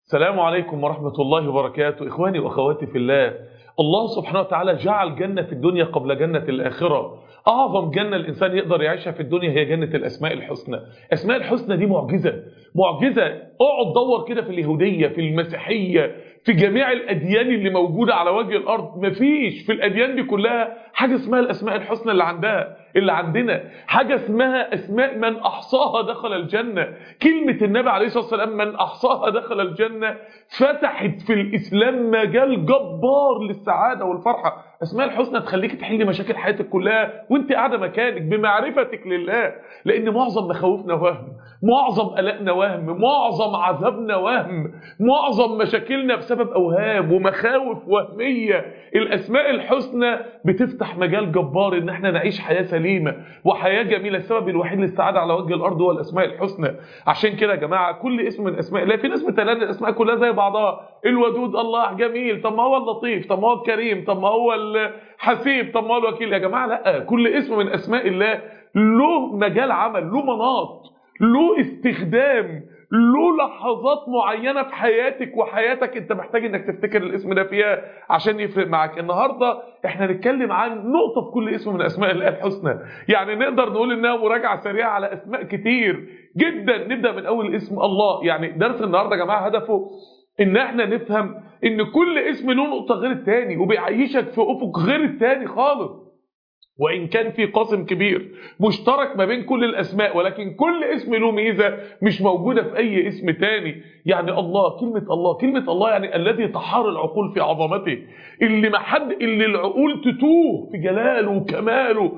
السلام عليكم ورحمة الله وبركاته إخواني وأخواتي في الله الله سبحانه وتعالى جعل جنة في الدنيا قبل جنة الآخرة أعظم جنة الإنسان يقدر يعيشها في الدنيا هي جنة الأسماء الحسنى أسماء الحسنى دي معجزة معجزة اقعد دور كده في اليهودية في المسيحية في جميع الأديان اللي موجودة على وجه الأرض مفيش في الأديان دي كلها حاجة اسمها الأسماء الحسنى اللي عندها اللي عندنا حاجة اسمها أسماء من أحصاها دخل الجنة كلمة النبي عليه الصلاة والسلام من أحصاها دخل الجنة فتحت في الإسلام مجال جبار للسعادة والفرحة أسماء الحسنى تخليك تحل مشاكل حياتك كلها وانت قاعدة مكانك بمعرفتك لله لأن معظم مخاوفنا وهم معظم قلقنا وهم معظم عذابنا وهم معظم مشاكلنا بسبب أوهام ومخاوف وهمية الأسماء الحسنى بتفتح مجال جبار إن احنا نعيش حياة سليمة وحياة جميلة السبب الوحيد للسعادة على وجه الأرض هو الأسماء الحسنى عشان كده يا جماعة كل اسم من أسماء الله في ناس بتلاقي الأسماء كلها زي بعضها الودود الله جميل طب ما هو اللطيف طب ما هو الكريم طب ما هو الحسيب طب ما هو الوكيل يا جماعة لا كل اسم من أسماء الله له مجال عمل له مناط له استخدام له لحظات معينة في حياتك وحياتك انت محتاج انك تفتكر الاسم ده فيها عشان يفرق معاك النهاردة احنا هنتكلم عن نقطة في كل اسم من اسماء الله الحسنى يعني نقدر نقول انها مراجعة سريعة على اسماء كتير جدا نبدأ من اول اسم الله يعني درس النهاردة يا جماعة هدفه ان احنا نفهم ان كل اسم له نقطة غير التاني وبيعيشك في افق غير التاني خالص وإن كان في قاسم كبير مشترك ما بين كل الأسماء ولكن كل اسم له ميزة مش موجودة في أي اسم تاني يعني الله كلمة الله كلمة الله يعني الذي تحار العقول في عظمته اللي ما حد اللي العقول تتوه في جلاله وكماله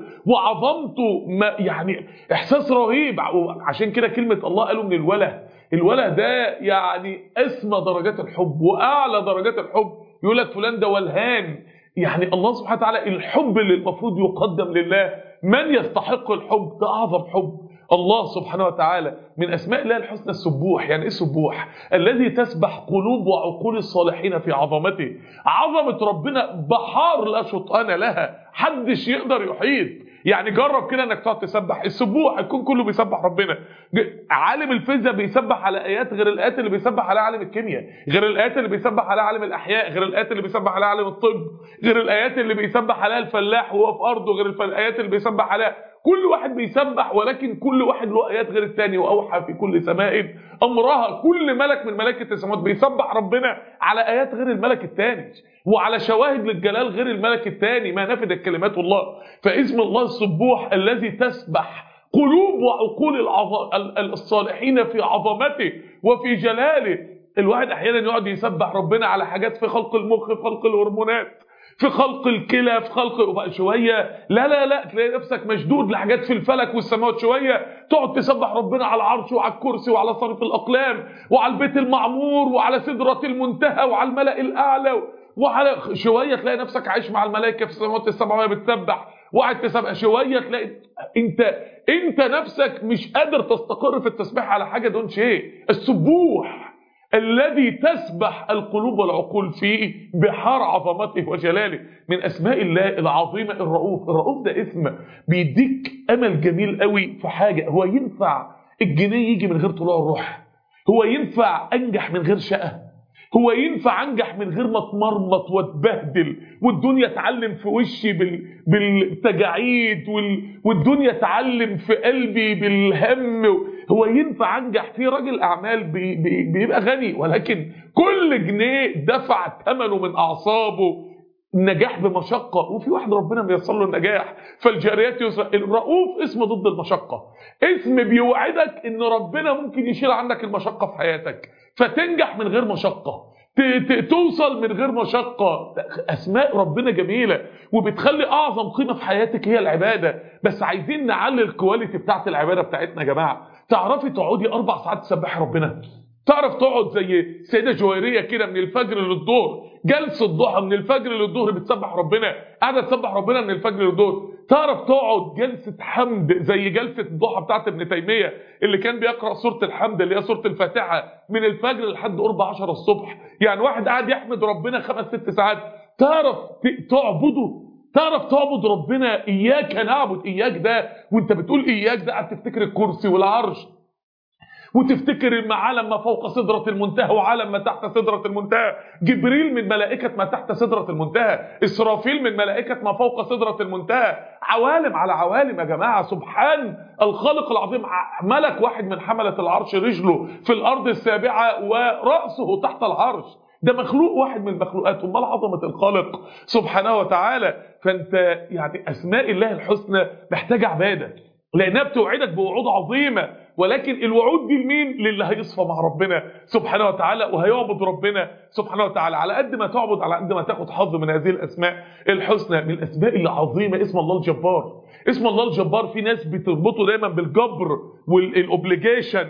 وعظمته ما يعني إحساس رهيب عشان كده كلمة الله قالوا من الوله الوله ده يعني أسمى درجات الحب وأعلى درجات الحب يقول لك فلان ده ولهان يعني الله سبحانه وتعالى الحب اللي المفروض يقدم لله من يستحق الحب ده أعظم حب الله سبحانه وتعالى من أسماء الله الحسنى السبوح يعني إيه السبوح الذي تسبح قلوب وعقول الصالحين في عظمته عظمة ربنا بحار لا شطآن لها حدش يقدر يحيط يعني جرب كده انك تقعد تسبح السبوح الكون كله بيسبح ربنا عالم الفيزياء بيسبح على ايات غير الايات اللي بيسبح عليها عالم الكيمياء غير الايات اللي بيسبح عليها عالم الاحياء غير الايات اللي بيسبح عليها عالم الطب غير الايات اللي بيسبح عليها الفلاح وهو في ارضه غير الايات اللي بيسبح عليها كل واحد بيسبح ولكن كل واحد له ايات غير الثاني واوحى في كل سماء امرها كل ملك من ملائكه السماوات بيسبح ربنا على ايات غير الملك الثاني وعلى شواهد للجلال غير الملك الثاني ما نفدت كلمات الله فاسم الله السبوح الذي تسبح قلوب وعقول الصالحين في عظمته وفي جلاله الواحد احيانا يقعد يسبح ربنا على حاجات في خلق المخ في خلق الهرمونات في خلق الكلى في خلق وبقى شويه لا لا لا تلاقي نفسك مشدود لحاجات في الفلك والسماوات شويه تقعد تسبح ربنا على العرش وعلى الكرسي وعلى صرف الاقلام وعلى البيت المعمور وعلى سدره المنتهى وعلى الملا الاعلى وعلى شويه تلاقي نفسك عايش مع الملائكه في السماوات السبع وهي بتسبح وقعد تسبح شويه تلاقي انت انت نفسك مش قادر تستقر في التسبيح على حاجه دون شيء السبوح الذي تسبح القلوب والعقول فيه بحار عظمته وجلاله من اسماء الله العظيمه الرؤوف الرؤوف ده اسم بيديك امل جميل قوي في حاجه هو ينفع الجنيه يجي من غير طلوع الروح هو ينفع انجح من غير شقه هو ينفع انجح من غير ما اتمرمط واتبهدل والدنيا تعلم في وشي بال... بالتجاعيد وال... والدنيا تعلم في قلبي بالهم هو ينفع انجح في راجل اعمال بي... بي... بيبقى غني ولكن كل جنيه دفع ثمنه من اعصابه النجاح بمشقة وفي واحد ربنا بيصل له النجاح فالجاريات يسرى الرؤوف اسم ضد المشقة اسم بيوعدك ان ربنا ممكن يشيل عنك المشقة في حياتك فتنجح من غير مشقة توصل من غير مشقة أسماء ربنا جميلة وبتخلي أعظم قيمة في حياتك هي العبادة بس عايزين نعلي الكواليتي بتاعت العبادة بتاعتنا يا جماعة تعرفي تقعدي أربع ساعات تسبحي ربنا تعرف تقعد زي سيدة جويرية كده من الفجر للظهر جلسة ضحى من الفجر للظهر بتسبح ربنا قاعدة تسبح ربنا من الفجر للظهر تعرف تقعد جلسة حمد زي جلسة الضحى بتاعت ابن تيمية اللي كان بيقرأ سورة الحمد اللي هي سورة الفاتحة من الفجر لحد قرب 10 الصبح يعني واحد قاعد يحمد ربنا خمس ست ساعات تعرف تعبده تعرف تعبد ربنا إياك نعبد إياك ده وانت بتقول إياك ده قاعد تفتكر الكرسي والعرش وتفتكر ان عالم ما فوق سدره المنتهى وعالم ما تحت سدره المنتهى جبريل من ملائكه ما تحت سدره المنتهى اسرافيل من ملائكه ما فوق سدره المنتهى عوالم على عوالم يا جماعه سبحان الخالق العظيم ملك واحد من حمله العرش رجله في الارض السابعه وراسه تحت العرش ده مخلوق واحد من المخلوقات امال عظمه الخالق سبحانه وتعالى فانت يعني اسماء الله الحسنى محتاجه عباده لانها بتوعدك بوعود عظيمه ولكن الوعود دي لمين للي هيصفى مع ربنا سبحانه وتعالى وهيعبد ربنا سبحانه وتعالى على قد ما تعبد على قد ما تاخد حظ من هذه الاسماء الحسنى من الاسماء العظيمه اسم الله الجبار اسم الله الجبار في ناس بتربطه دايما بالجبر والاوبليجيشن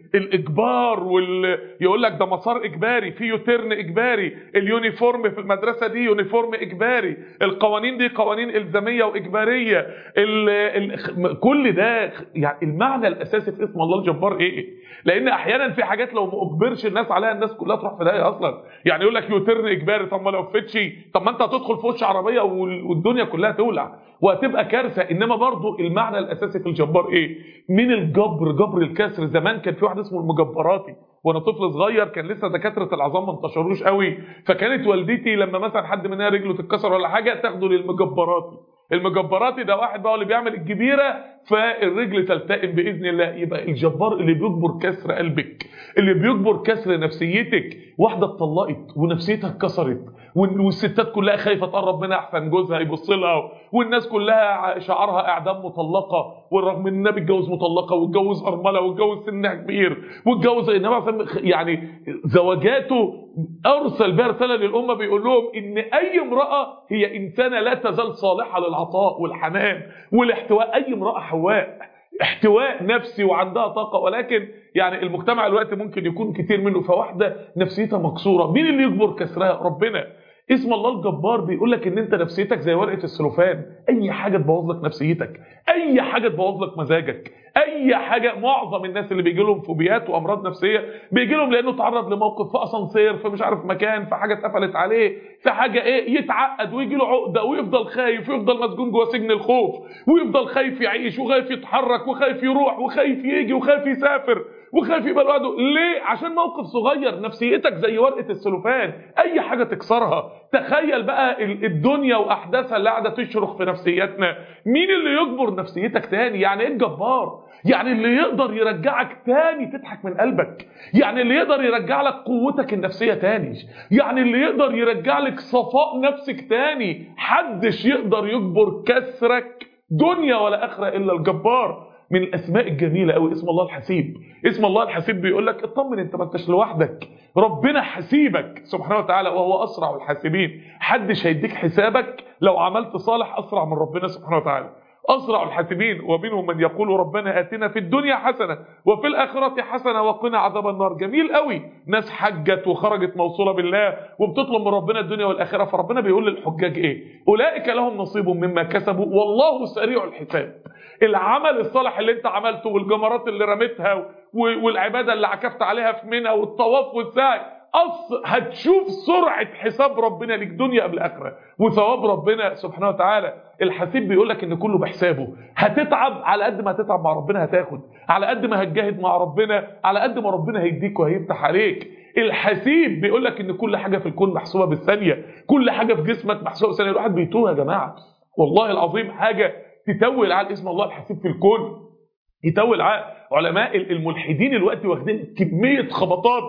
الاجبار وال يقول لك ده مسار اجباري في يوترن اجباري اليونيفورم في المدرسه دي يونيفورم اجباري القوانين دي قوانين الزاميه واجباريه ال... ال... كل ده يعني المعنى الاساسي في اسم الله الجبار ايه لان احيانا في حاجات لو ما اجبرش الناس عليها الناس كلها تروح في داهيه اصلا يعني يقول لك يوترن اجباري طب ما لو فتش طب ما انت هتدخل في وش عربيه والدنيا كلها تولع وهتبقى كارثه انما برضو المعنى الاساسي في الجبار ايه من الجبر جبر الكسر زمان كان في واحد اسمه المجبراتي وانا طفل صغير كان لسه دكاتره العظام ما انتشروش قوي فكانت والدتي لما مثلا حد منها رجله تتكسر ولا حاجه تاخده للمجبراتي المجبراتي ده واحد بقى اللي بيعمل الجبيره فالرجل تلتئم باذن الله يبقى الجبار اللي بيجبر كسر قلبك اللي بيجبر كسر نفسيتك واحده اتطلقت ونفسيتها اتكسرت والستات كلها خايفه تقرب منها احسن جوزها يبص لها والناس كلها شعارها اعدام مطلقه والرغم ان النبي اتجوز مطلقه واتجوز ارمله واتجوز سنها كبير واتجوز انما يعني زواجاته ارسل بها رساله للامه بيقول لهم ان اي امراه هي انسانه لا تزال صالحه للعطاء والحنان والاحتواء اي امراه حواء احتواء نفسي وعندها طاقه ولكن يعني المجتمع الوقت ممكن يكون كتير منه فواحده نفسيتها مكسوره مين اللي يجبر كسرها ربنا اسم الله الجبار بيقول لك ان انت نفسيتك زي ورقه السلوفان اي حاجه تبوظ لك نفسيتك اي حاجه تبوظ لك مزاجك اي حاجه معظم الناس اللي بيجي لهم فوبيات وامراض نفسيه بيجي لهم لانه تعرض لموقف في اسانسير في مش عارف مكان في حاجه اتقفلت عليه في حاجه ايه يتعقد ويجي له عقده ويفضل خايف ويفضل مسجون جوه سجن الخوف ويفضل خايف يعيش وخايف يتحرك وخايف يروح وخايف يجي وخايف يسافر وخايف يبقى لوحده ليه عشان موقف صغير نفسيتك زي ورقه السلوفان اي حاجه تكسرها تخيل بقى الدنيا واحداثها اللي قاعده تشرخ في نفسيتنا مين اللي يجبر نفسيتك تاني يعني ايه الجبار يعني اللي يقدر يرجعك تاني تضحك من قلبك يعني اللي يقدر يرجع لك قوتك النفسيه تاني يعني اللي يقدر يرجع لك صفاء نفسك تاني حدش يقدر يجبر كسرك دنيا ولا اخره الا الجبار من الاسماء الجميله قوي اسم الله الحسيب اسم الله الحسيب بيقول لك اطمن انت ما انتش لوحدك ربنا حسيبك سبحانه وتعالى وهو اسرع الحاسبين حدش هيديك حسابك لو عملت صالح اسرع من ربنا سبحانه وتعالى أسرع الحاسبين ومنهم من يقول ربنا آتنا في الدنيا حسنة وفي الآخرة حسنة وقنا عذاب النار جميل قوي ناس حجت وخرجت موصولة بالله وبتطلب من ربنا الدنيا والآخرة فربنا بيقول للحجاج إيه أولئك لهم نصيب مما كسبوا والله سريع الحساب العمل الصالح اللي انت عملته والجمرات اللي رميتها والعبادة اللي عكفت عليها في منى والطواف والسعي أص... هتشوف سرعة حساب ربنا ليك دنيا قبل آخرة وثواب ربنا سبحانه وتعالى الحسيب بيقول لك ان كله بحسابه هتتعب على قد ما هتتعب مع ربنا هتاخد على قد ما هتجاهد مع ربنا على قد ما ربنا هيديك وهيفتح عليك الحسيب بيقول لك ان كل حاجه في الكون محسوبه بالثانيه كل حاجه في جسمك محسوبه بالثانيه الواحد بيتوه يا جماعه والله العظيم حاجه تتول على اسم الله الحسيب في الكون يتول على علماء الملحدين الوقت واخدين كميه خبطات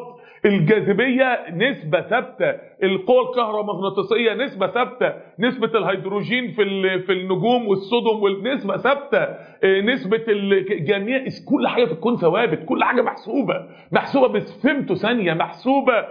الجاذبية نسبة ثابتة القوى الكهرومغناطيسية نسبة ثابتة نسبة الهيدروجين في في النجوم والصدم والنسبة ثابتة نسبة الجميع كل حاجة في الكون ثوابت كل حاجة محسوبة محسوبة بفيمتو ثانية محسوبة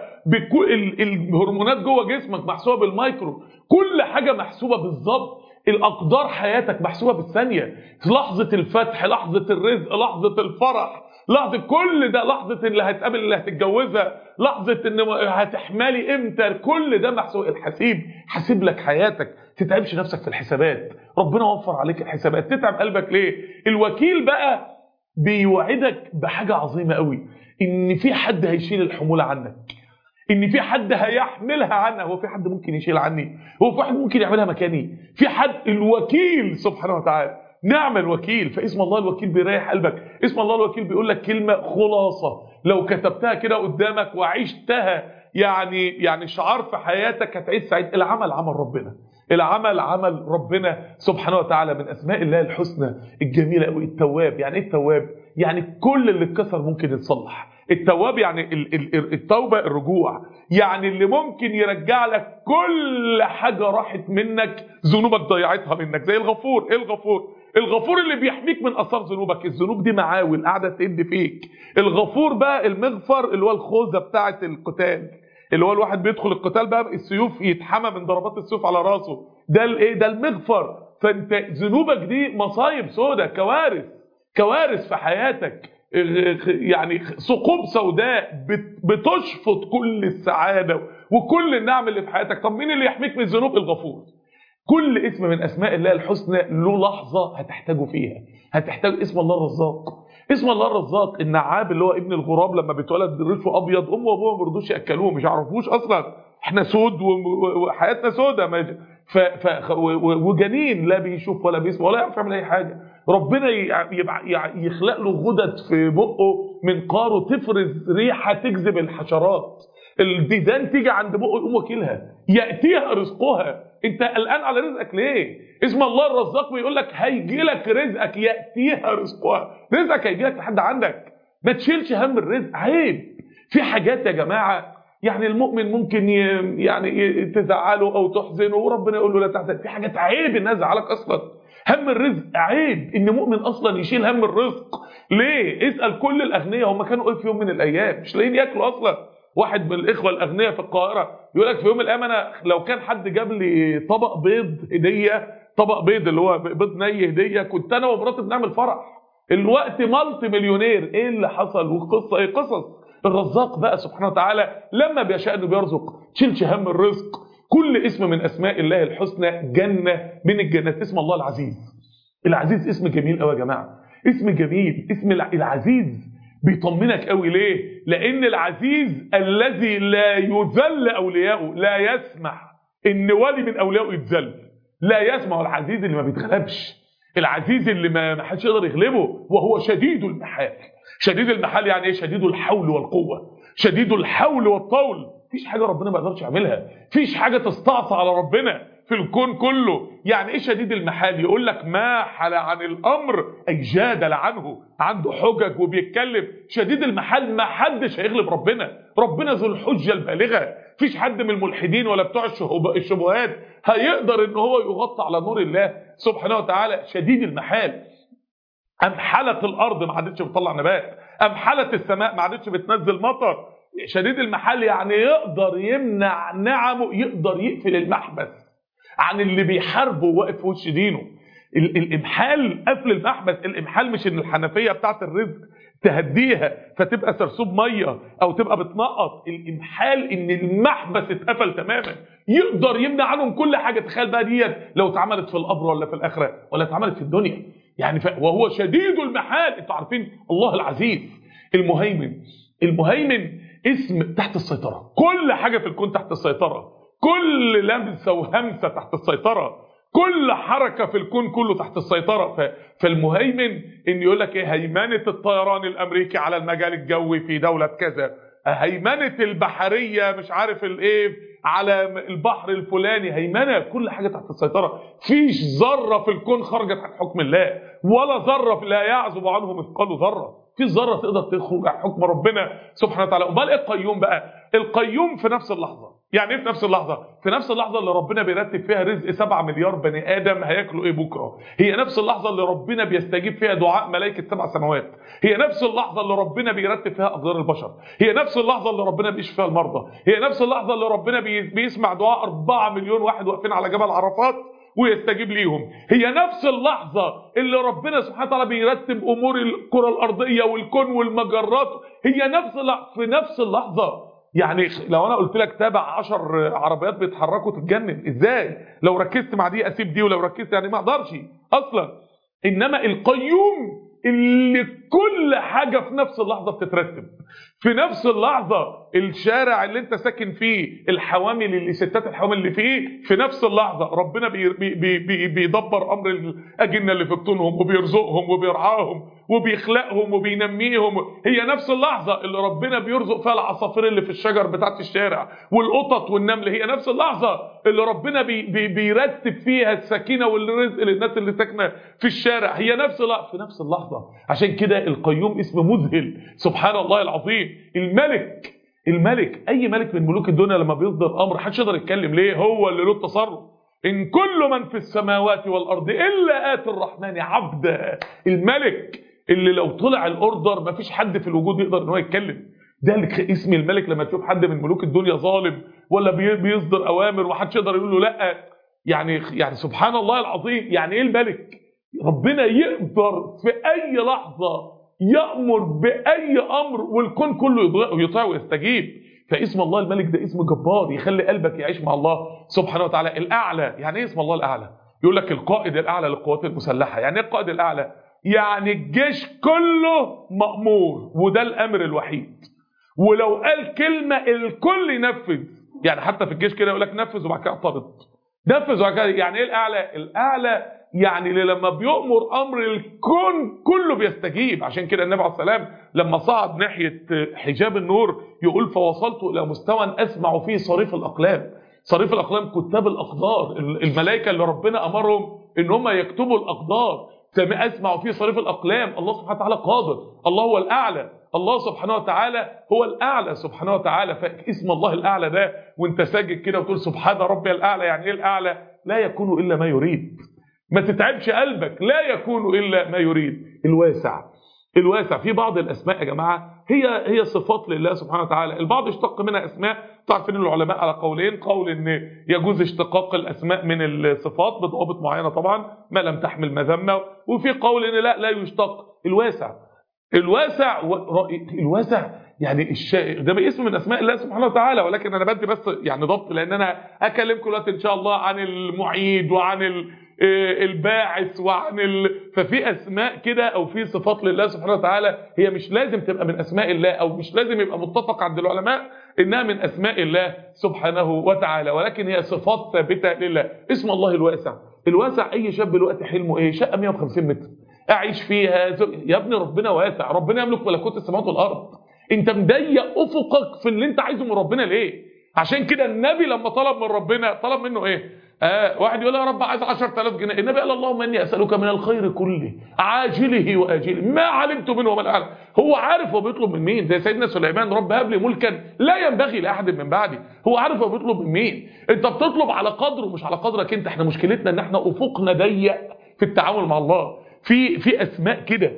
الهرمونات جوه جسمك محسوبة بالمايكرو كل حاجة محسوبة بالظبط الأقدار حياتك محسوبة بالثانية لحظة الفتح لحظة الرزق لحظة الفرح لحظة كل ده لحظة اللي هتقابل اللي هتتجوزها لحظة ان هتحملي امتى كل ده محسوب الحسيب حاسب لك حياتك تتعبش نفسك في الحسابات ربنا وفر عليك الحسابات تتعب قلبك ليه الوكيل بقى بيوعدك بحاجة عظيمة قوي ان في حد هيشيل الحمولة عنك ان في حد هيحملها عنها هو في حد ممكن يشيل عني هو في حد ممكن يعملها مكاني في حد الوكيل سبحانه وتعالى نعم الوكيل فاسم الله الوكيل بيريح قلبك اسم الله الوكيل بيقول لك كلمه خلاصه لو كتبتها كده قدامك وعشتها يعني يعني شعار في حياتك هتعيش سعيد العمل عمل ربنا العمل عمل ربنا سبحانه وتعالى من اسماء الله الحسنى الجميله قوي التواب يعني ايه التواب يعني كل اللي اتكسر ممكن يتصلح التواب يعني ال- ال- التوبه الرجوع يعني اللي ممكن يرجع لك كل حاجه راحت منك ذنوبك ضيعتها منك زي الغفور ايه الغفور الغفور اللي بيحميك من اثار ذنوبك الذنوب دي معاول قاعده تهد فيك الغفور بقى المغفر اللي هو الخوذه بتاعه القتال اللي هو الواحد بيدخل القتال بقى السيوف يتحمى من ضربات السيوف على راسه ده الايه ده المغفر فانت ذنوبك دي مصايب سودة كوارث كوارث في حياتك يعني ثقوب سوداء بت- بتشفط كل السعاده وكل النعم اللي في حياتك طب مين اللي يحميك من الذنوب الغفور كل اسم من اسماء الله الحسنى له لحظه هتحتاجه فيها هتحتاج اسم الله الرزاق اسم الله الرزاق النعاب اللي هو ابن الغراب لما بيتولد ريشه ابيض امه وابوه ما بيرضوش ياكلوه مش يعرفوش اصلا احنا سود و- و- وحياتنا سودة ما- ف... ف... و- و- وجنين لا بيشوف ولا بيسمع ولا يعرف يعمل اي حاجه ربنا ي- يبع... يع- يخلق له غدد في بقه من قاره تفرز ريحه تجذب الحشرات الديدان تيجي عند بقه يقوم واكلها ياتيها رزقها انت قلقان على رزقك ليه اسم الله الرزاق بيقول لك هيجي لك رزقك ياتيها رزقها رزقك هيجي لك لحد عندك ما تشيلش هم الرزق عيب في حاجات يا جماعه يعني المؤمن ممكن ي... يعني ي- تزعله او تحزنه وربنا يقول له لا تحزن في حاجات عيب انها تزعلك اصلا هم الرزق عيب ان مؤمن اصلا يشيل هم الرزق ليه اسال كل الاغنياء هم كانوا ايه في يوم من الايام مش لاقيين ياكلوا اصلا واحد من الاخوه الاغنياء في القاهره يقول لك في يوم من الايام انا لو كان حد جاب لي طبق بيض هديه طبق بيض اللي هو بيض ني هديه كنت انا ومراتي بنعمل فرح الوقت مالتي مليونير ايه اللي حصل والقصه ايه قصص الرزاق بقى سبحانه وتعالى لما بيشاء انه بيرزق تشيلش هم الرزق كل اسم من اسماء الله الحسنى جنه من الجنات اسم الله العزيز العزيز اسم جميل قوي يا جماعه اسم جميل اسم الع- العزيز بيطمنك قوي ليه لان العزيز الذي لا يذل اولياؤه لا يسمح ان ولي من اوليائه يتذل لا يسمع العزيز اللي ما بيتغلبش العزيز اللي ما ما حدش يقدر يغلبه وهو شديد المحال شديد المحال يعني ايه شديد الحول والقوه شديد الحول والطول مفيش حاجه ربنا ما يقدرش يعملها مفيش حاجه تستعصى على ربنا في الكون كله يعني ايه شديد المحال يقول لك ماحل عن الامر اي جادل عنه عنده حجج وبيتكلم شديد المحال ما حدش هيغلب ربنا ربنا ذو الحجه البالغه مفيش حد من الملحدين ولا بتوع الشهب- الشبهات هيقدر ان هو يغطي على نور الله سبحانه وتعالى شديد المحال امحلت الارض ما عادتش بتطلع نبات امحلت السماء ما عادتش بتنزل مطر شديد المحل يعني يقدر يمنع نعمه يقدر يقفل المحبس عن اللي بيحاربه واقف في وش دينه ال- الامحال قفل المحبس الامحال مش ان الحنفيه بتاعت الرزق تهديها فتبقى سرسوب ميه او تبقى بتنقط الامحال ان المحبس اتقفل تماما يقدر يمنع عنهم كل حاجه تخيل بقى ديت لو اتعملت في القبر ولا في الاخره ولا اتعملت في الدنيا يعني ف... وهو شديد المحال انتوا عارفين الله العزيز المهيمن المهيمن اسم تحت السيطره كل حاجه في الكون تحت السيطره كل لمسه وهمسه تحت السيطره كل حركه في الكون كله تحت السيطره ف... فالمهيمن ان يقول لك ايه هيمنه الطيران الامريكي على المجال الجوي في دوله كذا هيمنه البحريه مش عارف الايه على البحر الفلاني هيمنه كل حاجه تحت السيطره فيش ذره في الكون خرجت عن حكم الله ولا ذره لا يعزب عنه مثقال ذره في ذره تقدر تخرج عن حكم ربنا سبحانه وتعالى امال ايه القيوم بقى القيوم في نفس اللحظه يعني ايه في نفس اللحظه في نفس اللحظه اللي ربنا بيرتب فيها رزق 7 مليار بني ادم هياكلوا ايه بكره هي نفس اللحظه اللي ربنا بيستجيب فيها دعاء ملائكه سبع سماوات هي نفس اللحظه اللي ربنا بيرتب فيها اقدار البشر هي نفس اللحظه اللي ربنا بيشفي فيها المرضى هي نفس اللحظه اللي ربنا بي- بيسمع دعاء 4 مليون واحد واقفين على جبل عرفات ويستجيب ليهم هي نفس اللحظة اللي ربنا سبحانه وتعالى بيرتب أمور الكرة الأرضية والكون والمجرات هي نفس اللحظة في نفس اللحظة يعني لو انا قلت لك تابع 10 عربيات بيتحركوا تتجنن ازاي لو ركزت مع دي اسيب دي ولو ركزت يعني ما اقدرش اصلا انما القيوم اللي كل حاجه في نفس اللحظه بتترتب في نفس اللحظه الشارع اللي انت ساكن فيه الحوامل اللي ستات الحوامل اللي فيه في نفس اللحظه ربنا بي بي بي بي بيدبر امر الاجنه اللي في بطونهم وبيرزقهم وبيرعاهم وبيخلقهم وبينميهم هي نفس اللحظه اللي ربنا بيرزق فيها العصافير اللي في الشجر بتاعت الشارع والقطط والنمل هي نفس اللحظه اللي ربنا بي بي بيرتب فيها السكينه والرزق للناس اللي ساكنه في الشارع هي نفس اللحظه في نفس اللحظه عشان كده القيوم اسم مذهل سبحان الله العظيم الملك الملك اي ملك من ملوك الدنيا لما بيصدر امر محدش يقدر يتكلم ليه هو اللي له التصرف ان كل من في السماوات والارض الا اتي الرحمن عبدا الملك اللي لو طلع الاوردر مفيش حد في الوجود يقدر ان هو يتكلم ده اسم الملك لما تشوف حد من ملوك الدنيا ظالم ولا بيصدر اوامر ومحدش يقدر يقول له لا يعني يعني سبحان الله العظيم يعني ايه الملك ربنا يقدر في اي لحظه يأمر بأي أمر والكون كله يطيع ويستجيب فاسم الله الملك ده اسم جبار يخلي قلبك يعيش مع الله سبحانه وتعالى الأعلى يعني ايه اسم الله الأعلى يقول لك القائد الأعلى للقوات المسلحة يعني ايه القائد الأعلى يعني الجيش كله مأمور وده الأمر الوحيد ولو قال كلمة الكل ينفذ يعني حتى في الجيش كده يقول لك نفذ وبعد كده اعترض نفذ وبعد كده يعني ايه الأعلى الأعلى يعني اللي لما بيؤمر امر الكون كله بيستجيب عشان كده النبي عليه السلام لما صعد ناحيه حجاب النور يقول فوصلت الى مستوى اسمع فيه صريف الاقلام صريف الاقلام كتاب الاقدار الملائكه اللي ربنا امرهم ان هم يكتبوا الاقدار اسمع فيه صريف الاقلام الله سبحانه وتعالى قادر الله هو الاعلى الله سبحانه وتعالى هو الاعلى سبحانه وتعالى فاسم الله الاعلى ده وانت ساجد كده وتقول سبحان ربي الاعلى يعني ايه الاعلى لا يكون الا ما يريد ما تتعبش قلبك لا يكون الا ما يريد الواسع الواسع في بعض الاسماء يا جماعه هي هي صفات لله سبحانه وتعالى البعض اشتق منها اسماء تعرفين العلماء على قولين قول ان يجوز اشتقاق الاسماء من الصفات بضوابط معينه طبعا ما لم تحمل مذمه وفي قول ان لا لا يشتق الواسع الواسع الواسع يعني الشائع ده اسم من اسماء الله سبحانه وتعالى ولكن انا بدي بس يعني ضبط لان انا اكلمكم دلوقتي ان شاء الله عن المعيد وعن الباعث وعن ال... ففي اسماء كده او في صفات لله سبحانه وتعالى هي مش لازم تبقى من اسماء الله او مش لازم يبقى متفق عند العلماء انها من اسماء الله سبحانه وتعالى ولكن هي صفات ثابته لله اسم الله الواسع الواسع اي شاب دلوقتي حلمه ايه شقه 150 متر اعيش فيها يا ابني ربنا واسع ربنا يملك ملكوت السماوات والارض انت مضيق افقك في اللي انت عايزه من ربنا ليه عشان كده النبي لما طلب من ربنا طلب منه ايه آه واحد يقول يا رب عايز 10000 جنيه النبي قال اللهم اني اسالك من الخير كله عاجله واجله ما علمت منه وما لا اعلم هو عارف هو بيطلب من مين زي سيدنا سليمان رب هب لي ملكا لا ينبغي لاحد من بعدي هو عارف هو بيطلب من مين انت بتطلب على قدره مش على قدرك انت احنا مشكلتنا ان احنا افقنا ضيق في التعامل مع الله في في اسماء كده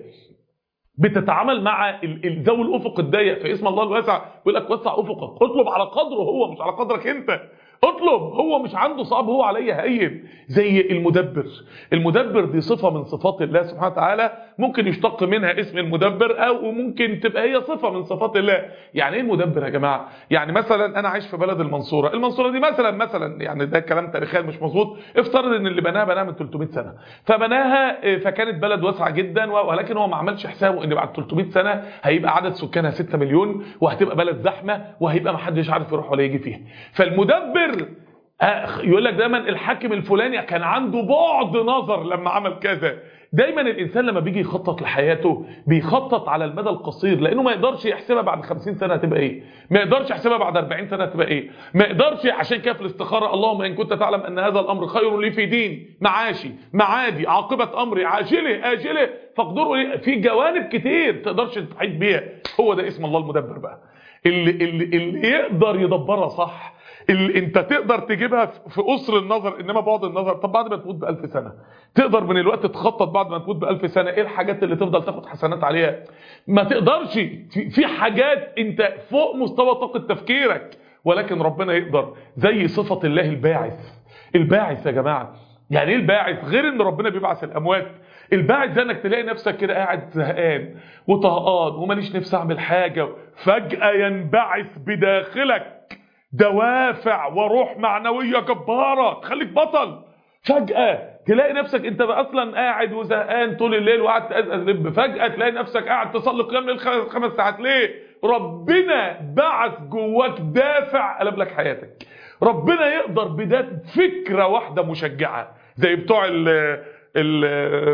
بتتعامل مع ذوي الافق الضيق في اسم الله الواسع بيقول لك وسع افقك اطلب على قدره هو مش على قدرك انت اطلب هو مش عنده صعب هو عليه هين زي المدبر المدبر دي صفة من صفات الله سبحانه وتعالى ممكن يشتق منها اسم المدبر او ممكن تبقى هي صفة من صفات الله يعني ايه المدبر يا جماعة يعني مثلا انا عايش في بلد المنصورة المنصورة دي مثلا مثلا يعني ده كلام تاريخيا مش مظبوط افترض ان اللي بناها بناها من 300 سنة فبناها فكانت بلد واسعة جدا ولكن هو ما عملش حسابه ان بعد 300 سنة هيبقى عدد سكانها 6 مليون وهتبقى بلد زحمة وهيبقى ما حدش عارف يروح ولا يجي فيها فالمدبر يقول لك دايما الحاكم الفلاني كان عنده بعد نظر لما عمل كذا دايما الانسان لما بيجي يخطط لحياته بيخطط على المدى القصير لانه ما يقدرش يحسبها بعد 50 سنه هتبقى ايه ما يقدرش يحسبها بعد 40 سنه هتبقى ايه ما يقدرش عشان كده في الاستخاره اللهم ان كنت تعلم ان هذا الامر خير لي في دين معاشي معادي عاقبه امري عاجله اجله فاقدروا لي في جوانب كتير تقدرش تحيط بيها هو ده اسم الله المدبر بقى اللي اللي, اللي يقدر يدبرها صح اللي انت تقدر تجيبها في قصر النظر انما بعد النظر طب بعد ما تموت بألف سنة تقدر من الوقت تخطط بعد ما تموت بألف سنة ايه الحاجات اللي تفضل تاخد حسنات عليها ما تقدرش في حاجات انت فوق مستوى طاقة تفكيرك ولكن ربنا يقدر زي صفة الله الباعث الباعث يا جماعة يعني ايه الباعث غير ان ربنا بيبعث الاموات الباعث ده انك تلاقي نفسك كده قاعد زهقان وطهقان وماليش نفسي اعمل حاجة فجأة ينبعث بداخلك دوافع وروح معنوية جبارة تخليك بطل فجأة تلاقي نفسك انت بقى اصلا قاعد وزهقان طول الليل وقاعد تقلب فجاه تلاقي نفسك قاعد تصلي قيام الليل خمس خمس ساعات ليه ربنا بعث جواك دافع قلب لك حياتك ربنا يقدر بذات فكره واحده مشجعه زي بتوع ال ال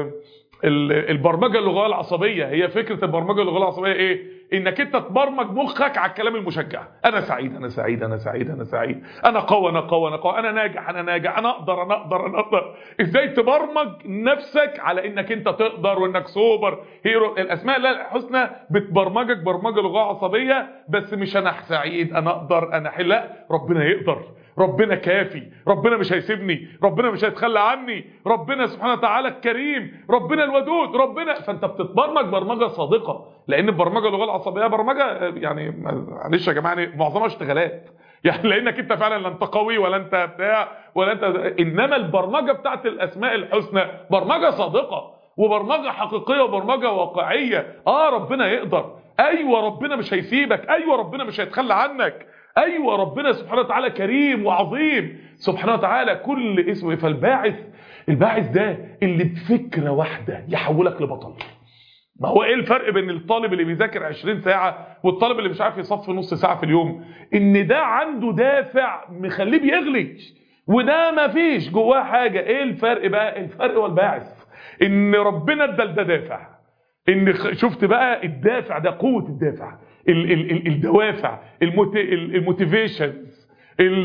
ال- البرمجه اللغويه العصبيه هي فكره البرمجه اللغويه العصبيه ايه انك انت تبرمج مخك على الكلام المشجع انا سعيد انا سعيد انا سعيد انا سعيد انا قوي انا قوي انا قوي انا ناجح انا ناجح انا اقدر انا اقدر انا اقدر ازاي تبرمج نفسك على انك انت تقدر وانك سوبر هيرو الاسماء الله الحسنى بتبرمجك برمجه لغويه عصبيه بس مش انا سعيد انا اقدر انا حل لا ربنا يقدر ربنا كافي ربنا مش هيسيبني ربنا مش هيتخلى عني ربنا سبحانه وتعالى الكريم ربنا الودود ربنا فانت بتتبرمج برمجه صادقه لان البرمجه اللغه العصبيه برمجه يعني معلش يا جماعه يعني معظمها اشتغالات يعني لانك انت فعلا لا انت قوي ولا انت بتاع ولا انت انما البرمجه بتاعت الاسماء الحسنى برمجه صادقه وبرمجه حقيقيه وبرمجه واقعيه اه ربنا يقدر ايوه ربنا مش هيسيبك ايوه ربنا مش هيتخلى عنك ايوه ربنا سبحانه وتعالى كريم وعظيم سبحانه وتعالى كل اسمه فالباعث الباعث ده اللي بفكره واحده يحولك لبطل ما هو ايه الفرق بين الطالب اللي بيذاكر 20 ساعه والطالب اللي مش عارف يصفي نص ساعه في اليوم ان ده عنده دافع مخليه بيغلي وده ما فيش جواه حاجه ايه الفرق بقى الفرق هو الباعث ان ربنا ادى ده دافع ان خ- شفت بقى الدافع ده قوه الدافع ال ال ال الدوافع الموتيفيشنز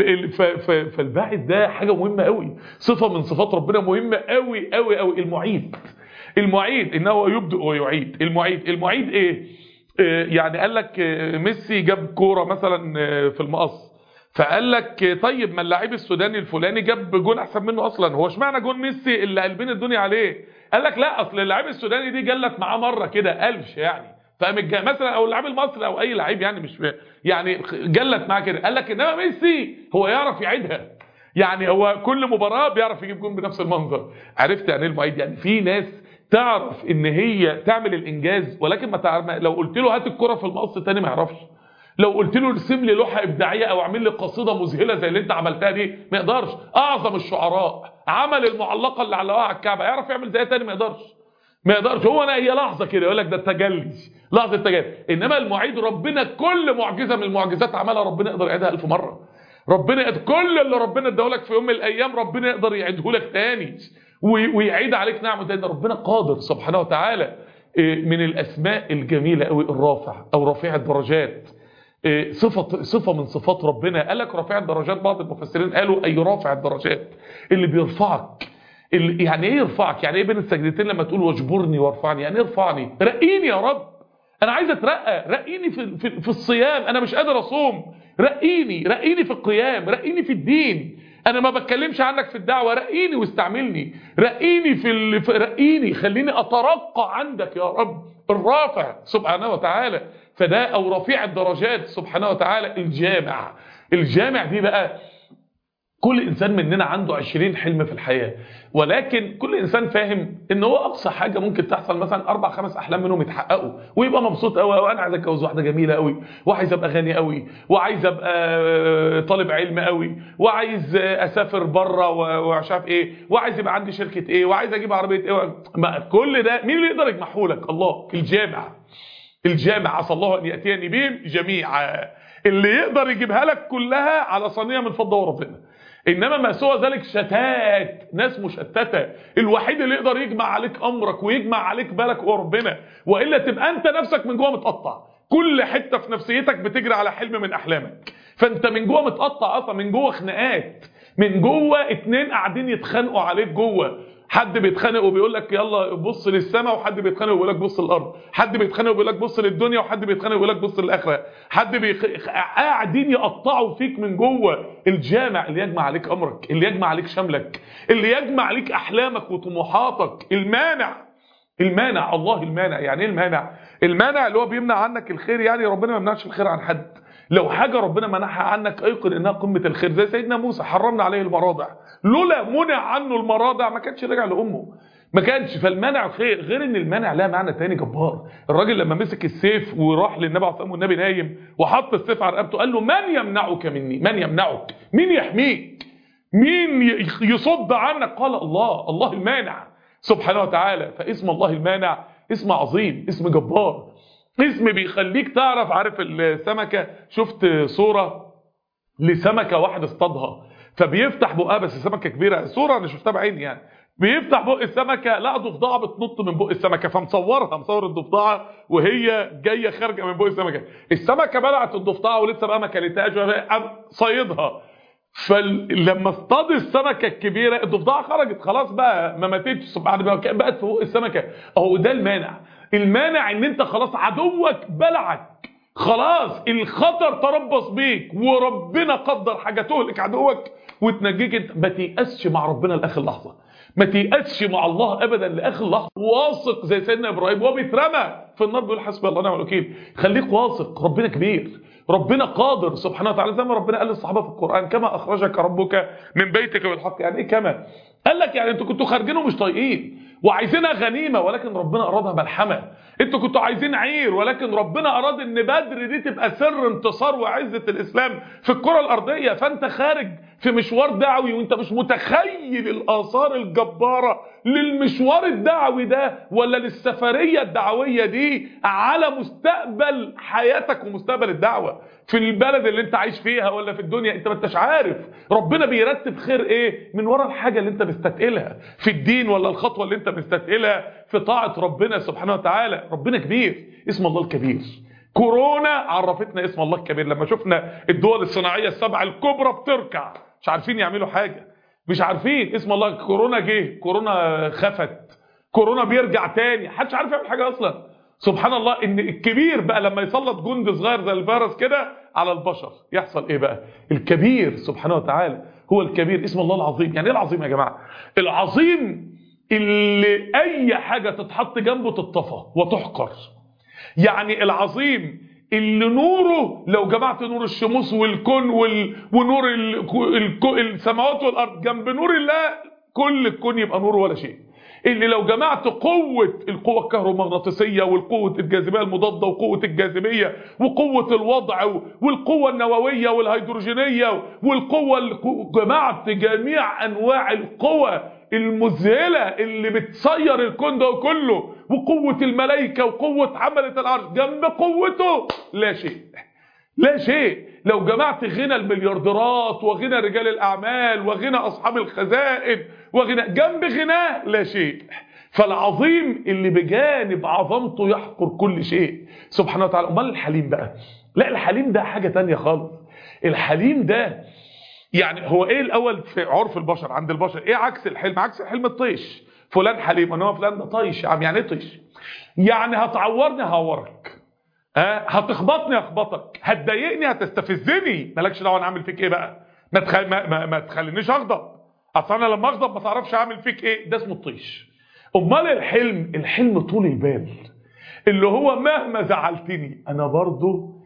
فالباعث ده حاجه مهمه قوي صفه من صفات ربنا مهمه قوي قوي قوي المعيد المعيد انه يبدأ ويعيد المعيد المعيد ايه آه، يعني قال لك آه، ميسي جاب كوره مثلا آه، في المقص فقال لك آه، طيب ما اللاعب السوداني الفلاني جاب جون احسن منه اصلا هو اشمعنى جون ميسي اللي قلبين الدنيا عليه قال لك لا اصل اللاعب السوداني دي جلت معاه مره كده قلش يعني فقام الج- مثلا او اللاعب المصري او اي لعيب يعني مش يعني جلت معاه كده قال لك انما ميسي هو يعرف يعيدها يعني هو كل مباراه بيعرف يجيب جون بنفس المنظر عرفت يعني ايه المعيد يعني في ناس تعرف ان هي تعمل الانجاز ولكن ما تعرف لو قلت له هات الكره في المقص تاني ما يعرفش لو قلت له ارسم لي لوحه ابداعيه او اعمل لي قصيده مذهله زي اللي انت عملتها دي ما يقدرش اعظم الشعراء عمل المعلقه اللي علقوها على الكعبه يعرف يعمل زيها تاني ما يقدرش ما يقدرش هو انا هي لحظه كده يقول لك ده التجلي لحظه تجلي انما المعيد ربنا كل معجزه من المعجزات عملها ربنا يقدر يعيدها ألف مره ربنا يقدر كل اللي ربنا اداهولك في يوم من الايام ربنا يقدر يعيده لك تاني وي- ويعيد عليك نعمه تاني ربنا قادر سبحانه وتعالى إيه، من الاسماء الجميله قوي الرافع او رفيع الدرجات إيه، صفة صفة من صفات ربنا قال لك رفيع الدرجات بعض المفسرين قالوا أي رافع الدرجات اللي بيرفعك اللي يعني ايه يرفعك يعني ايه بين السجدتين لما تقول واجبرني وارفعني يعني ايه ارفعني رقيني يا رب انا عايز اترقى رقيني في, في, في الصيام انا مش قادر اصوم رقيني رقيني في القيام رقيني في الدين انا ما بتكلمش عنك في الدعوه رقيني واستعملني رقيني في, ال... في رقيني خليني اترقى عندك يا رب الرافع سبحانه وتعالى فده او رفيع الدرجات سبحانه وتعالى الجامع الجامع دي بقى كل انسان مننا عنده 20 حلم في الحياه ولكن كل انسان فاهم ان هو اقصى حاجه ممكن تحصل مثلا اربع خمس احلام منهم يتحققوا ويبقى مبسوط قوي وانا عايز اتجوز واحده جميله قوي وعايز ابقى غني قوي وعايز ابقى طالب علم قوي وعايز اسافر بره ومش عارف ايه وعايز يبقى عندي شركه ايه وعايز اجيب عربيه ايه ما كل ده مين اللي يقدر يجمعه لك الله الجامع الجامع عسى الله ان ياتيني بهم جميعا اللي يقدر يجيبها لك كلها على صينيه من فضه وربنا انما ما سوى ذلك شتات ناس مشتته الوحيد اللي يقدر يجمع عليك امرك ويجمع عليك بالك هو ربنا والا تبقى انت نفسك من جوه متقطع كل حته في نفسيتك بتجري على حلم من احلامك فانت من جوه متقطع اصلا من جوه خناقات من جوه اتنين قاعدين يتخانقوا عليك جوه حد بيتخانق وبيقول لك يلا بص للسماء وحد بيتخانق وبيقول لك بص للارض حد بيتخانق وبيقول لك بص للدنيا وحد بيتخانق وبيقول لك بص للاخره حد بيخ... قاعدين يقطعوا فيك من جوه الجامع اللي يجمع عليك امرك اللي يجمع عليك شملك اللي يجمع عليك احلامك وطموحاتك المانع المانع الله المانع يعني ايه المانع المانع اللي هو بيمنع عنك الخير يعني ربنا ما يمنعش الخير عن حد لو حاجة ربنا منعها عنك ايقن انها قمة الخير زي سيدنا موسى حرمنا عليه المراضع لولا منع عنه المراضع ما كانش رجع لامه ما كانش فالمنع خير غير ان المنع لها معنى تاني جبار الراجل لما مسك السيف وراح للنبي عليه الصلاه والنبي نايم وحط السيف على رقبته قال له من يمنعك مني من يمنعك مين يحميك مين ي- يصد عنك قال الله الله المانع سبحانه وتعالى فاسم الله المانع اسم عظيم اسم جبار اسم بيخليك تعرف عارف السمكة شفت صورة لسمكة واحد اصطادها فبيفتح بقها بس سمكة كبيرة صورة انا شفتها بعيني يعني بيفتح بق السمكة لقى ضفدعة بتنط من بق السمكة فمصورها مصور الضفدعة وهي جاية خارجة من بق السمكة السمكة بلعت الضفدعة ولسه بقى ما كلتهاش قام صيدها فلما اصطاد السمكة الكبيرة الضفدعة خرجت خلاص بقى ما ماتتش سبحان الله بقت في بق السمكة اهو ده المانع المانع ان انت خلاص عدوك بلعك خلاص الخطر تربص بيك وربنا قدر حاجة تهلك عدوك وتنجيك انت ما تيأسش مع ربنا لاخر لحظة ما تيأسش مع الله ابدا لاخر لحظة واثق زي سيدنا ابراهيم وهو بيترمى في النار بيقول حسبي الله ونعم الوكيل خليك واثق ربنا كبير ربنا قادر سبحانه وتعالى زي ما ربنا قال للصحابه في القران كما اخرجك ربك من بيتك بالحق يعني ايه كما قال لك يعني انتوا كنتوا خارجين ومش طايقين وعايزينها غنيمه ولكن ربنا ارادها ملحمه انتوا كنتوا عايزين عير ولكن ربنا اراد ان بدر دي تبقى سر انتصار وعزه الاسلام في الكره الارضيه فانت خارج في مشوار دعوي وانت مش متخيل الاثار الجباره للمشوار الدعوي ده ولا للسفريه الدعويه دي على مستقبل حياتك ومستقبل الدعوه في البلد اللي انت عايش فيها ولا في الدنيا انت ما انتش عارف ربنا بيرتب خير ايه من ورا الحاجه اللي انت مستثقلها في الدين ولا الخطوه اللي انت مستثقلها في طاعه ربنا سبحانه وتعالى ربنا كبير اسم الله الكبير كورونا عرفتنا اسم الله الكبير لما شفنا الدول الصناعيه السبعه الكبرى بتركع مش عارفين يعملوا حاجه مش عارفين اسم الله كورونا جه كورونا خفت كورونا بيرجع تاني محدش عارف يعمل حاجه اصلا سبحان الله ان الكبير بقى لما يسلط جند صغير زي الفيروس كده على البشر يحصل ايه بقى الكبير سبحانه وتعالى هو الكبير اسم الله العظيم يعني ايه العظيم يا جماعه العظيم اللي اي حاجه تتحط جنبه تطفى وتحقر يعني العظيم اللي نوره لو جمعت نور الشموس والكون وال... ونور ال... ال... السماوات والارض جنب نور الله كل الكون يبقى نور ولا شيء اللي لو جمعت قوة القوة الكهرومغناطيسية والقوة الجاذبية المضادة وقوة الجاذبية وقوة الوضع والقوة النووية والهيدروجينية والقوة جمعت جميع أنواع القوى المذهلة اللي بتصير الكون ده كله وقوة الملائكة وقوة حملة العرش جنب قوته لا شيء لا شيء لو جمعت غنى المليارديرات وغنى رجال الأعمال وغنى أصحاب الخزائن وغنى جنب غناه لا شيء فالعظيم اللي بجانب عظمته يحقر كل شيء سبحانه وتعالى امال الحليم بقى لا الحليم ده حاجة تانية خالص الحليم ده يعني هو ايه الاول في عرف البشر عند البشر ايه عكس الحلم عكس الحلم الطيش فلان حليم ان هو فلان ده طيش يا عم يعني ايه طيش يعني هتعورني هعورك ها هتخبطني هخبطك هتضايقني هتستفزني مالكش دعوه انا اعمل فيك ايه بقى ما, تخل... ما, ما, ما تخلينيش اغضب اصل انا لما اغضب ما تعرفش اعمل فيك ايه ده اسمه الطيش امال الحلم الحلم طول البال اللي هو مهما زعلتني انا برضه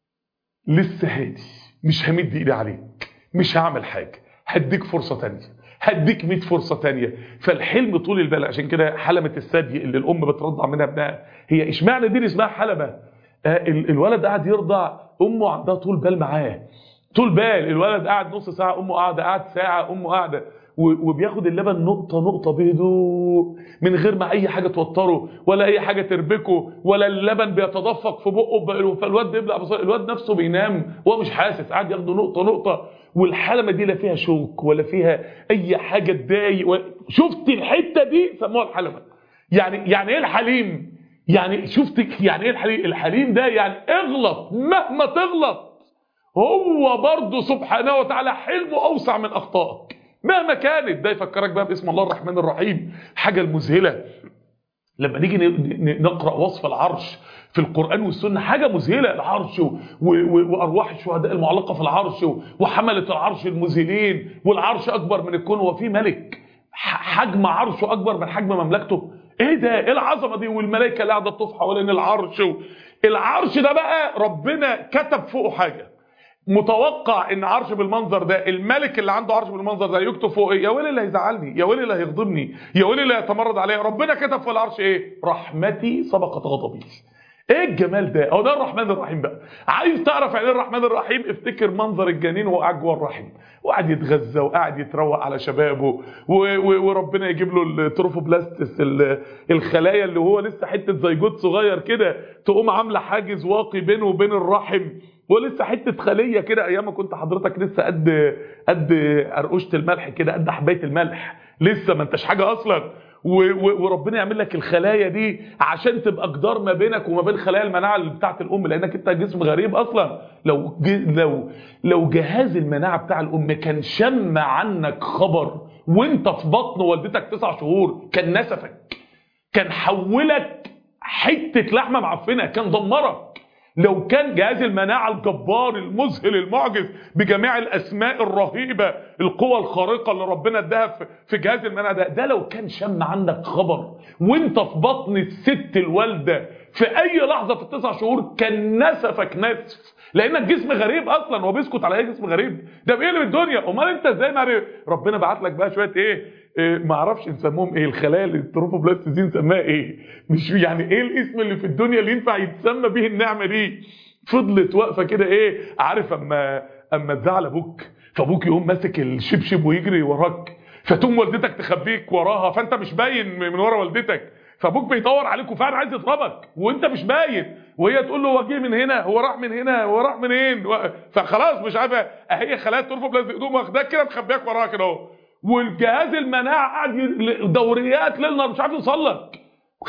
لسه هادي مش همد ايدي عليك مش هعمل حاجه هديك فرصه تانية هديك 100 فرصه تانية فالحلم طول البال عشان كده حلمه الثدي اللي الام بترضع منها ابنها هي اشمعنى دي اسمها حلمه آه الولد قاعد يرضع امه عندها طول بال معاه طول بال الولد قاعد نص ساعه امه قاعده قاعد ساعه امه قاعده وبياخد اللبن نقطه نقطه بهدوء من غير ما اي حاجه توتره ولا اي حاجه تربكه ولا اللبن بيتدفق في بقه فالواد بيبلع بصير الواد نفسه بينام وهو مش حاسس قاعد ياخده نقطه نقطه والحلمه دي لا فيها شوك ولا فيها اي حاجه تضايق و... شفت الحته دي سموها الحلمه يعني يعني ايه الحليم يعني شفت يعني ايه الحليم الحليم ده يعني اغلط مهما تغلط هو برضه سبحانه وتعالى حلمه اوسع من اخطائك مهما كانت ده يفكرك بقى باسم الله الرحمن الرحيم حاجه المذهله لما نيجي نقرا وصف العرش في القرآن والسنة حاجة مذهلة العرش و... و... وأرواح الشهداء المعلقة في العرش و... وحملة العرش المذهلين والعرش أكبر من الكون وفي ملك حجم عرشه أكبر من حجم مملكته إيه ده إيه العظمة دي والملائكة اللي قاعدة بتطوف حوالين العرش و... العرش ده بقى ربنا كتب فوقه حاجة متوقع ان عرش بالمنظر ده الملك اللي عنده عرش بالمنظر ده يكتب فوق ايه يا ويلي اللي هيزعلني يا ويلي اللي هيغضبني يا ويلي اللي هيتمرد عليا ربنا كتب في العرش ايه رحمتي سبقت غضبي ايه الجمال ده هو ده الرحمن الرحيم بقى عايز تعرف يعني ايه الرحمن الرحيم افتكر منظر الجنين وهو قاعد جوه الرحم وقاعد يتغذى وقاعد يتروق على شبابه و... و... وربنا يجيب له التروفوبلاستس ال... الخلايا اللي هو لسه حته زيجوت صغير كده تقوم عامله حاجز واقي بينه وبين الرحم ولسه حته خليه كده ايام ما كنت حضرتك لسه قد قد قرقشه الملح كده قد حبايه الملح لسه ما انتش حاجه اصلا و و وربنا يعمل لك الخلايا دي عشان تبقى جدار ما بينك وما بين خلايا المناعه اللي بتاعه الام لانك انت جسم غريب اصلا لو لو لو جهاز المناعه بتاع الام كان شم عنك خبر وانت في بطن والدتك تسع شهور كان نسفك كان حولك حته لحمه معفنه كان دمرك لو كان جهاز المناعة الجبار المذهل المعجز بجميع الأسماء الرهيبة القوى الخارقة اللي ربنا اداها في جهاز المناعة ده ده لو كان شم عنك خبر وانت في بطن الست الوالدة في أي لحظة في التسع شهور كان نسفك نسف لانك جسم غريب اصلا هو بيسكت على اي جسم غريب ده بيقلب الدنيا امال انت ازاي معرف ربنا بعت لك بقى شويه ايه, إيه ما اعرفش نسموهم ايه الخلايا اللي التروفوبلاست دي نسميها ايه مش يعني ايه الاسم اللي في الدنيا اللي ينفع يتسمى به النعمه دي فضلت واقفه كده ايه عارف اما اما تزعل ابوك فابوك يقوم ماسك الشبشب ويجري وراك فتقوم والدتك تخبيك وراها فانت مش باين من ورا والدتك فابوك بيدور عليك وفعلا عايز يضربك وانت مش باين وهي تقول له هو جه من هنا هو راح من هنا هو راح منين فخلاص مش عارفه هي خلايا ترفض هدوم واخداك كده مخبياك وراها كده اهو والجهاز المناعه قاعد دوريات ليل نهار مش عارف يوصل لك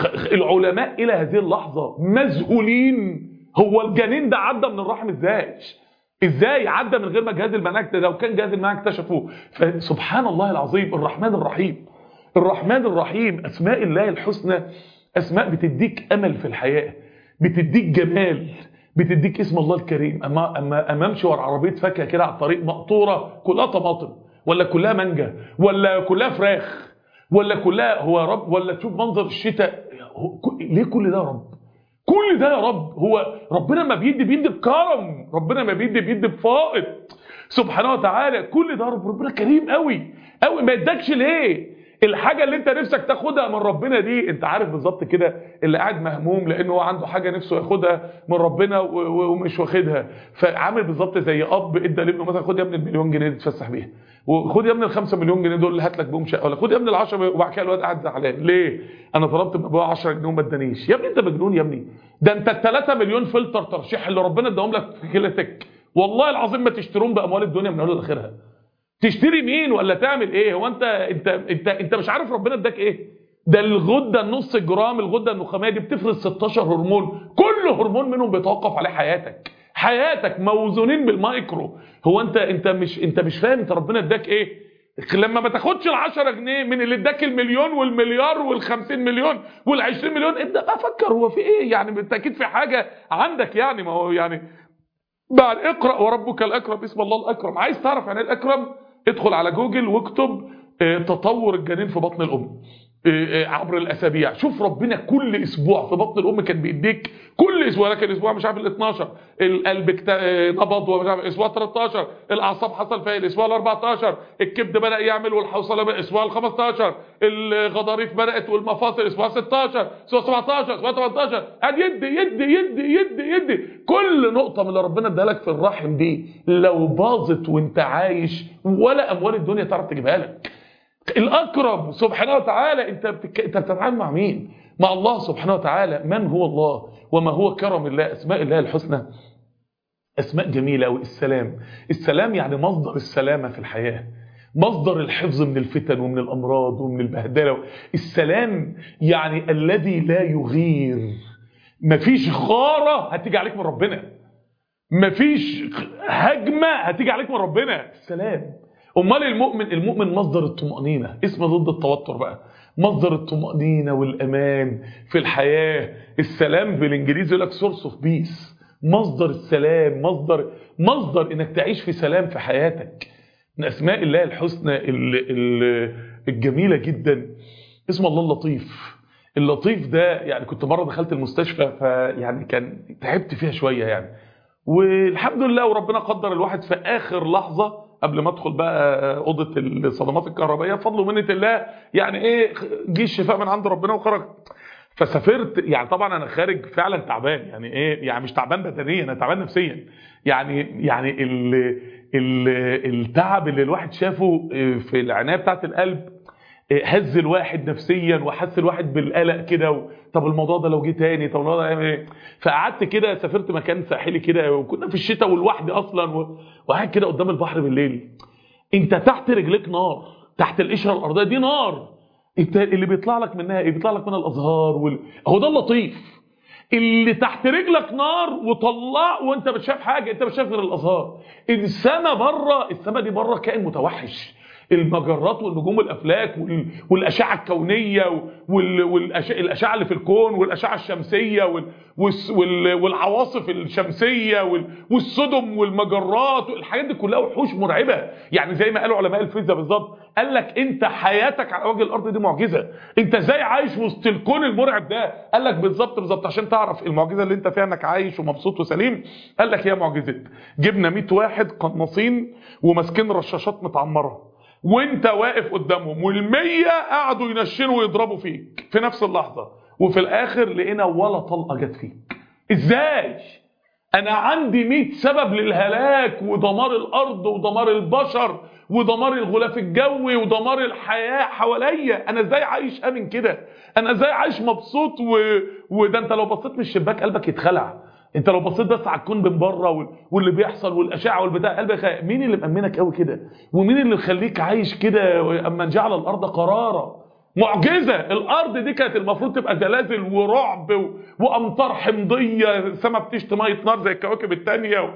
العلماء الى هذه اللحظه مذهولين هو الجنين ده عدى من الرحم ازاي ازاي عدى من غير ما جهاز المناعه لو كان جهاز المناعه اكتشفوه فسبحان الله العظيم الرحمن الرحيم الرحمن الرحيم اسماء الله الحسنى اسماء بتديك امل في الحياه بتديك جمال بتديك اسم الله الكريم اما اما اما امشي ورا عربيه فاكهه كده على الطريق مقطوره كلها طماطم ولا كلها مانجا ولا كلها فراخ ولا كلها هو يا رب ولا تشوف منظر الشتاء ليه كل ده يا رب كل ده يا رب هو ربنا ما بيدي بيدي بكرم ربنا ما بيدي بيدي بفائض سبحانه وتعالى كل ده رب ربنا كريم قوي قوي ما ادكش ليه الحاجة اللي انت نفسك تاخدها من ربنا دي انت عارف بالظبط كده اللي قاعد مهموم لانه هو عنده حاجة نفسه ياخدها من ربنا ومش واخدها فعامل بالظبط زي اب ادى لابنه مثلا خد يا ابني المليون جنيه تتفسح بيها وخد يا ابني الخمسة مليون جنيه دول اللي هات لك بهم شقه ولا خد يا ابني ال10 وبعد كده الواد قاعد زعلان ليه انا طلبت من ابويا 10 جنيه وما ادانيش يا ابني انت مجنون يا ابني ده انت ال 3 مليون فلتر ترشيح اللي ربنا اداهم لك في كلتك والله العظيم ما تشترون باموال الدنيا من اولها لاخرها تشتري مين ولا تعمل ايه هو انت انت انت انت مش عارف ربنا اداك ايه ده الغده النص جرام الغده النخاميه دي بتفرز 16 هرمون كل هرمون منهم بيتوقف عليه حياتك حياتك موزونين بالمايكرو هو انت انت مش انت مش فاهم انت ربنا اداك ايه لما ما تاخدش ال10 جنيه من اللي اداك المليون والمليار وال50 مليون وال20 مليون ابدا بقى فكر هو في ايه يعني بالتاكيد في حاجه عندك يعني ما هو يعني بعد اقرا وربك الاكرم اسم الله الاكرم عايز تعرف يعني ايه الاكرم ادخل على جوجل واكتب تطور الجنين في بطن الام عبر الاسابيع شوف ربنا كل اسبوع في بطن الام كان بيديك كل اسبوع لكن اسبوع مش عارف ال 12 القلب نبض ومش عارف اسبوع 13 الاعصاب حصل فيها الاسبوع ال 14 الكبد بدا يعمل والحوصله الاسبوع ال 15 الغضاريف بدات والمفاصل اسبوع 16 اسبوع 17 اسبوع 18 قاعد يدي يدي يدي يدي يدي كل نقطه من اللي ربنا اداها لك في الرحم دي لو باظت وانت عايش ولا اموال الدنيا تعرف تجيبها لك الأكرم سبحانه وتعالى أنت بتك... أنت بتتعامل مع مين؟ مع الله سبحانه وتعالى من هو الله وما هو كرم الله أسماء الله الحسنى أسماء جميلة أو السلام السلام يعني مصدر السلامة في الحياة مصدر الحفظ من الفتن ومن الأمراض ومن البهدلة السلام يعني الذي لا يغير مفيش غارة هتيجي عليك من ربنا مفيش هجمة هتيجي عليك من ربنا السلام امال المؤمن المؤمن مصدر الطمأنينة اسم ضد التوتر بقى مصدر الطمأنينة والأمان في الحياة السلام بالإنجليزي يقول لك سورس اوف بيس مصدر السلام مصدر مصدر انك تعيش في سلام في حياتك من اسماء الله الحسنى الجميلة جدا اسم الله اللطيف اللطيف ده يعني كنت مرة دخلت المستشفى فيعني كان تعبت فيها شوية يعني والحمد لله وربنا قدر الواحد في آخر لحظة قبل ما ادخل بقى اوضه الصدمات الكهربائيه بفضل ومنه الله يعني ايه جه الشفاء من عند ربنا وخرج فسافرت يعني طبعا انا خارج فعلا تعبان يعني ايه يعني مش تعبان بدنيا انا تعبان نفسيا يعني يعني ال ال التعب اللي الواحد شافه في العنايه بتاعه القلب هز الواحد نفسيا وحس الواحد بالقلق كده و... طب الموضوع ده لو جه تاني طب الموضوع ده ايه فقعدت كده سافرت مكان ساحلي كده وكنا في الشتاء ولوحدي اصلا و... وقاعد كده قدام البحر بالليل انت تحت رجليك نار تحت القشره الارضيه دي نار انت اللي بيطلع لك منها ايه بيطلع لك منها الازهار وال... هو ده اللطيف اللي تحت رجلك نار وطلع وانت مش شايف حاجه انت مش شايف غير الازهار السما بره السما دي بره كائن متوحش المجرات والنجوم والافلاك وال... والاشعه الكونيه وال... والأش... الاشعه اللي في الكون والاشعه الشمسيه وال... والس... وال... والعواصف الشمسيه وال... والسدم والمجرات الحاجات دي كلها وحوش مرعبه يعني زي ما قالوا علماء الفيزياء بالظبط قال لك انت حياتك على وجه الارض دي معجزه انت ازاي عايش وسط الكون المرعب ده قال لك بالظبط بالظبط عشان تعرف المعجزه اللي انت فيها انك عايش ومبسوط وسليم قال لك هي معجزه جبنا 100 واحد قناصين وماسكين رشاشات متعمره وانت واقف قدامهم والمية قعدوا ينشنوا ويضربوا فيك في نفس اللحظة وفي الاخر لقينا ولا طلقة جت فيك ازاي انا عندي مئة سبب للهلاك ودمار الارض ودمار البشر ودمار الغلاف الجوي ودمار الحياة حواليا انا ازاي عايش امن كده انا ازاي عايش مبسوط و... وده انت لو بصيت من الشباك قلبك يتخلع انت لو بصيت بس على الكون من بره واللي بيحصل والاشعه والبتاع قلبك مين اللي مامنك قوي كده ومين اللي مخليك عايش كده اما جعل الارض قرارا معجزه الارض دي كانت المفروض تبقى زلازل ورعب و... وامطار حمضيه سما بتشتي ميه نار زي الكواكب الثانيه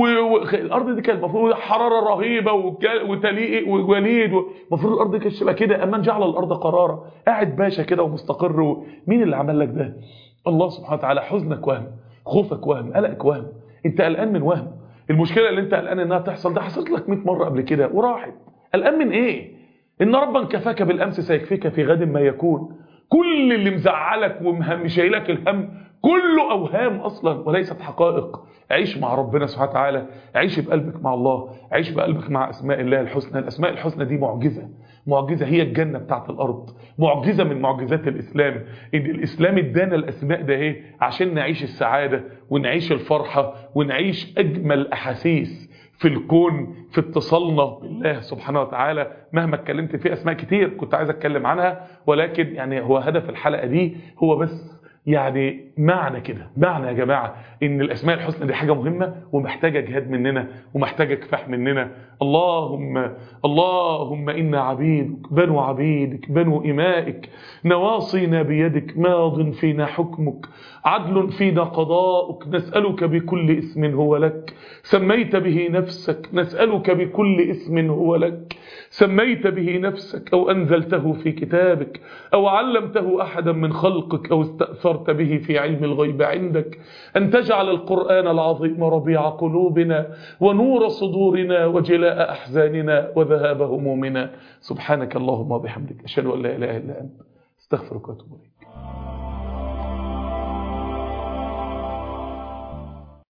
والارض و... دي كانت المفروض حراره رهيبه وتليق وجليد المفروض الارض دي كانت تبقى كده اما جعل الارض قرارا قاعد باشا كده ومستقر و... مين اللي عمل لك ده الله سبحانه وتعالى حزنك وهم خوفك وهم قلقك وهم انت قلقان من وهم المشكله اللي انت قلقان انها تحصل ده حصلت لك 100 مره قبل كده وراحت قلقان من ايه ان ربا كفاك بالامس سيكفيك في غد ما يكون كل اللي مزعلك ومشايلك الهم كله اوهام اصلا وليست حقائق عيش مع ربنا سبحانه وتعالى عيش بقلبك مع الله عيش بقلبك مع اسماء الله الحسنى الاسماء الحسنى دي معجزه معجزه هي الجنه بتاعت الارض معجزه من معجزات الاسلام ان الاسلام ادانا الاسماء ده ايه عشان نعيش السعاده ونعيش الفرحه ونعيش اجمل احاسيس في الكون في اتصالنا بالله سبحانه وتعالى مهما اتكلمت في اسماء كتير كنت عايز اتكلم عنها ولكن يعني هو هدف الحلقه دي هو بس يعني معنى كده معنى يا جماعة ان الاسماء الحسنى دي حاجة مهمة ومحتاجة جهاد مننا ومحتاجة كفاح مننا اللهم اللهم إنا عبيدك بنو عبيدك بنو إمائك نواصينا بيدك ماض فينا حكمك عدل فينا قضاؤك نسألك بكل اسم هو لك سميت به نفسك نسألك بكل اسم هو لك سميت به نفسك أو أنزلته في كتابك أو علمته أحدا من خلقك أو استأثرت به في علم الغيب عندك أن تجعل القرآن العظيم ربيع قلوبنا ونور صدورنا وجلاء أحزاننا وذهاب همومنا سبحانك اللهم وبحمدك أشهد أن لا إله إلا أنت استغفرك واتوب إليك